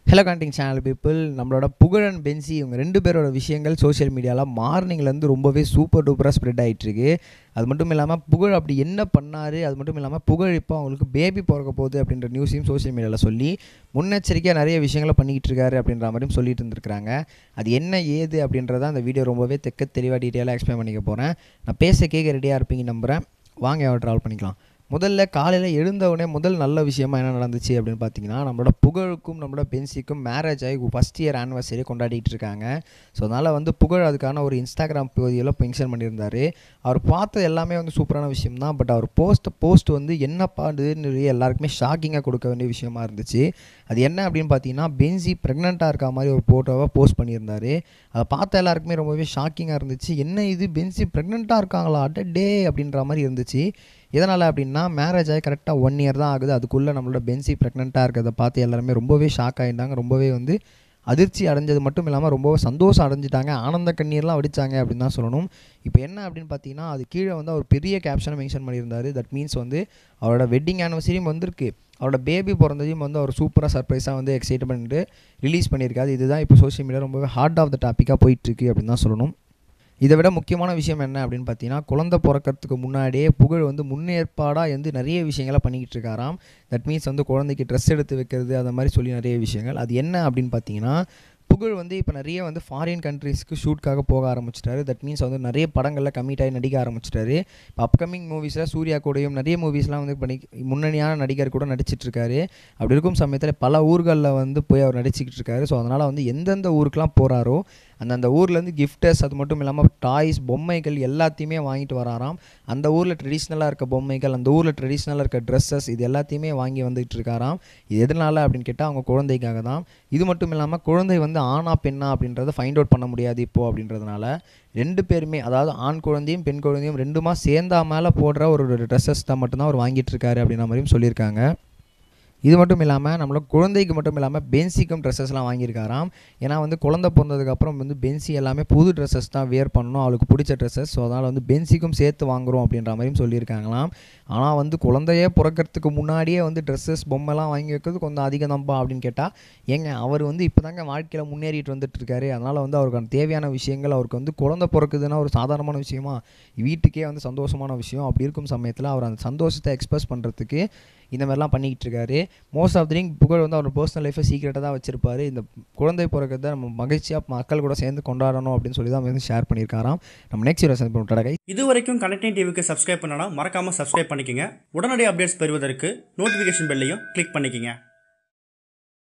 hello கண்டிங் channel people நம்மளோட புகழன் பென்சி இவங்க ரெண்டு பேரோட விஷயங்கள் சோஷியல் மீடியாவில் மார்னிங்லேருந்து ரொம்பவே சூப்பர் டூப்பராக ஸ்ப்ரெட் ஆகிட்டுருக்கு அது மட்டும் இல்லாமல் புகழ் அப்படி என்ன பண்ணார் அது மட்டும் இல்லாமல் புகழ் இப்போ அவங்களுக்கு பேபி பிறக்க போகுது அப்படின்ற நியூஸையும் சோஷியல் மீடியாவில் சொல்லி முன்னெச்சரிக்கையாக நிறைய விஷயங்களை பண்ணிக்கிட்டு இருக்காரு அப்படின்ற மாதிரியும் சொல்லிட்டு இருந்திருக்காங்க அது என்ன ஏது அப்படின்றத அந்த வீடியோ ரொம்பவே தெக்க தெளிவாக டீட்டெயிலாக எக்ஸ்பிளைன் பண்ணிக்க போகிறேன் நான் பேச கேட்க ரெடியாக இருப்பீங்க நம்புகிறேன் வாங்க அவரை ட்ராவல் பண்ணிக்கலாம் முதல்ல காலையில் எழுந்தவுடனே முதல் நல்ல விஷயமா என்ன நடந்துச்சு அப்படின்னு பார்த்தீங்கன்னா நம்மளோட புகழுக்கும் நம்மளோட பென்சிக்கும் மேரேஜ் ஆகி ஃபஸ்ட் இயர் ஆனிவர்சரி கொண்டாடிட்டு இருக்காங்க ஸோ அதனால் வந்து புகழ் அதுக்கான ஒரு இன்ஸ்டாகிராம் பகுதியில் மென்ஷன் பண்ணியிருந்தார் அவர் பார்த்தது எல்லாமே வந்து சூப்பரான விஷயம் தான் பட் அவர் போஸ்ட் போஸ்ட் வந்து என்ன பாடுதுன்னு எல்லாருக்குமே ஷாக்கிங்காக கொடுக்க வேண்டிய விஷயமா இருந்துச்சு அது என்ன அப்படின்னு பார்த்தீங்கன்னா பென்சி ப்ரெக்னெண்ட்டாக இருக்க மாதிரி ஒரு ஃபோட்டோவை போஸ்ட் பண்ணியிருந்தாரு அதை பார்த்த எல்லாருக்குமே ரொம்பவே ஷாக்கிங்காக இருந்துச்சு என்ன இது பென்சி ப்ரெக்னெண்ட்டாக இருக்காங்களா அட் டே அப்படின்ற மாதிரி இருந்துச்சு எதனால் அப்படின்னா மேரேஜ் ஆகி கரெக்டாக ஒன் இயர் தான் ஆகுது அதுக்குள்ளே நம்மளோட பென்சி ப்ரெக்னெண்ட்டாக இருக்கிறத பார்த்து எல்லாருமே ரொம்பவே ஷாக் ஆகிட்டாங்க ரொம்பவே வந்து அதிர்ச்சி அடைஞ்சது மட்டும் இல்லாமல் ரொம்ப சந்தோஷம் அடைஞ்சிட்டாங்க ஆனந்த கண்ணீர்லாம் வடித்தாங்க அப்படின்னு தான் சொல்லணும் இப்போ என்ன அப்படின்னு பார்த்தீங்கன்னா அது கீழே வந்து அவர் பெரிய கேப்ஷனை மென்ஷன் பண்ணியிருந்தார் தட் மீன்ஸ் வந்து அவரோட வெட்டிங் ஆனிவர்சரியும் வந்திருக்கு அவரோட பேபி பிறந்ததையும் வந்து அவர் சூப்பராக சர்ப்ரைஸாக வந்து எக்ஸைட் பண்ணிட்டு ரிலீஸ் பண்ணியிருக்காரு இதுதான் இப்போ சோஷியல் மீடியா ரொம்பவே ஹார்ட் ஆஃப் த டாப்பிக்காக போயிட்டுருக்கு அப்படின்னு தான் சொல்லணும் இதை விட முக்கியமான விஷயம் என்ன அப்படின்னு பார்த்தீங்கன்னா குழந்தை பிறக்கிறதுக்கு முன்னாடியே புகழ் வந்து முன்னேற்பாடாக வந்து நிறைய விஷயங்களை பண்ணிக்கிட்டு இருக்காராம் தட் மீன்ஸ் வந்து குழந்தைக்கு ட்ரெஸ் எடுத்து வைக்கிறது அந்த மாதிரி சொல்லி நிறைய விஷயங்கள் அது என்ன அப்படின்னு பார்த்தீங்கன்னா புகழ் வந்து இப்போ நிறைய வந்து ஃபாரின் கண்ட்ரீஸ்க்கு ஷூட்காக போக ஆரம்பிச்சிட்டாரு தட் மீன்ஸ் வந்து நிறைய படங்களில் கமிட் ஆகி நடிக்க ஆரம்பிச்சிட்டாரு இப்போ அப்கமிங் மூவிஸில் சூர்யா கூடயும் நிறைய மூவிஸ்லாம் வந்து பண்ணி முன்னணியான நடிகர் கூட நடிச்சிட்டு இருக்காரு அப்படி இருக்கும் சமயத்தில் பல ஊர்களில் வந்து போய் அவர் நடிச்சிக்கிட்டு இருக்காரு ஸோ அதனால் வந்து எந்தெந்த ஊருக்கெலாம் போகிறாரோ அந்தந்த ஊர்லேருந்து கிஃப்டர்ஸ் அது மட்டும் இல்லாமல் டாய்ஸ் பொம்மைகள் எல்லாத்தையுமே வாங்கிட்டு வராராம் அந்த ஊரில் ட்ரெடிஷ்னலாக இருக்க பொம்மைகள் அந்த ஊரில் ட்ரெடிஷ்னலாக இருக்க ட்ரெஸ்ஸஸ் இது எல்லாத்தையுமே வாங்கி வந்துகிட்டு இருக்காராம் இது எதனால் அப்படின்னு கேட்டால் அவங்க குழந்தைக்காக தான் இது மட்டும் இல்லாமல் குழந்தை வந்து ஆணா பெண்ணா அப்படின்றத ஃபைண்ட் அவுட் பண்ண முடியாது இப்போது அப்படின்றதுனால ரெண்டு பேருமே அதாவது ஆண் குழந்தையும் பெண் குழந்தையும் ரெண்டுமா சேர்ந்தா மேலே போடுற ஒரு ட்ரெஸ்ஸஸ் தான் மட்டும்தான் அவர் வாங்கிட்டு இருக்காரு அப்படின்ற மாதிரியும் சொல்லியிருக்காங்க இது மட்டும் இல்லாமல் நம்மளோட குழந்தைக்கு மட்டும் இல்லாமல் பென்சிக்கும் ட்ரெஸ்ஸஸ்லாம் வாங்கியிருக்காராம் ஏன்னா வந்து குழந்தை பிறந்ததுக்கப்புறம் வந்து பென்சி எல்லாமே புது ட்ரெஸ்ஸஸ் தான் வியர் பண்ணணும் அவளுக்கு பிடிச்ச ட்ரெஸ்ஸஸ் ஸோ அதனால் வந்து பென்சிக்கும் சேர்த்து வாங்குகிறோம் அப்படின்ற மாதிரியும் சொல்லியிருக்காங்களாம் ஆனால் வந்து குழந்தையே பிறக்கிறதுக்கு முன்னாடியே வந்து ட்ரெஸ்ஸஸ் பொம்மைலாம் வாங்கி வைக்கிறது கொஞ்சம் அதிகம் தான்ப்பா அப்படின்னு கேட்டால் ஏங்க அவர் வந்து இப்போ தாங்க வாழ்க்கையில் முன்னேறிட்டு வந்துட்டு இருக்காரு அதனால் வந்து அவருக்கான தேவையான விஷயங்கள் அவருக்கு வந்து குழந்தை பிறக்குதுன்னா ஒரு சாதாரணமான விஷயமா வீட்டுக்கே வந்து சந்தோஷமான விஷயம் அப்படி இருக்கும் சமயத்தில் அவர் அந்த சந்தோஷத்தை எக்ஸ்பிரஸ் பண்ணுறதுக்கு இந்த மாதிரிலாம் பண்ணிக்கிட்டு இருக்காரு மோஸ்ட் ஆஃப் திங் புகழ் வந்து அவர் பர்சனல் லைஃப்பை சீக்கிரட்டாக தான் வச்சிருப்பாரு இந்த குழந்தை பிறக்கிறத நம்ம மகிழ்ச்சியாக மக்கள் கூட சேர்ந்து கொண்டாடணும் அப்படின்னு சொல்லி தான் வந்து ஷேர் பண்ணியிருக்காராம் நம்ம நெக்ஸ்ட் வீடியோ சந்திப்போம் டடகை இது வரைக்கும் கனெக்டிங் டிவிக்கு சப்ஸ்கிரைப் பண்ணனா மறக்காம சப்ஸ்கிரைப் பண்ணிக்கங்க உடனடி அப்டேட்ஸ் பெறுவதற்கு நோட்டிஃபிகேஷன் பெல்லையும் கிளிக் பண்ணிக்கங்க